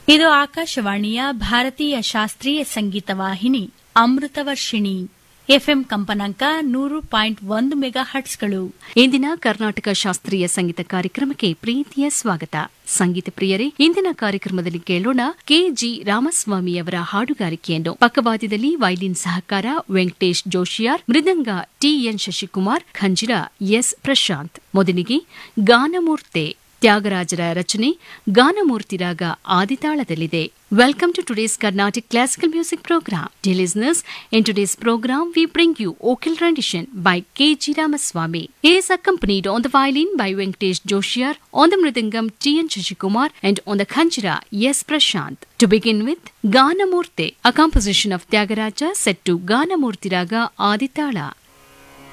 ಇದು ಆಕಾಶವಾಣಿಯ ಭಾರತೀಯ ಶಾಸ್ತ್ರೀಯ ಸಂಗೀತ ವಾಹಿನಿ ಅಮೃತವರ್ಷಿಣಿ ಎಫ್ಎಂ ಕಂಪನಾಂಕ ನೂರು ಪಾಯಿಂಟ್ ಒಂದು ಮೆಗಾ ಹಟ್ಸ್ಗಳು ಇಂದಿನ ಕರ್ನಾಟಕ ಶಾಸ್ತ್ರೀಯ ಸಂಗೀತ ಕಾರ್ಯಕ್ರಮಕ್ಕೆ ಪ್ರೀತಿಯ ಸ್ವಾಗತ ಸಂಗೀತ ಪ್ರಿಯರೇ ಇಂದಿನ ಕಾರ್ಯಕ್ರಮದಲ್ಲಿ ಕೇಳೋಣ ಕೆಜಿ ರಾಮಸ್ವಾಮಿಯವರ ಹಾಡುಗಾರಿಕೆಯನ್ನು ಪಕ್ಕವಾದ್ಯದಲ್ಲಿ ವೈಲಿನ್ ಸಹಕಾರ ವೆಂಕಟೇಶ್ ಜೋಶಿಯಾರ್ ಮೃದಂಗ ಟಿಎನ್ ಶಶಿಕುಮಾರ್ ಖಂಜಿರ ಎಸ್ ಪ್ರಶಾಂತ್ ಮೊದಲಿಗೆ ಗಾನಮೂರ್ತೆ ತ್ಯಾಗರಾಜರ ರಚನೆ ಗಾನಮೂರ್ತಿ ರಾಗ ಆದಿತಾಳದಲ್ಲಿದೆ welcome to today's Carnatic classical music programme dear listeners in today's programme we bring you vocal rendition by K.G. Ramaswamy. He is accompanied on the violin by Venkatesh Joshiyar, on the mridangam T.N. Shashikumar, and on the khanchira S. Prashant. To begin with, Ganamurte, a composition of Tyagaraja set to Ganamurti Raga Aditala.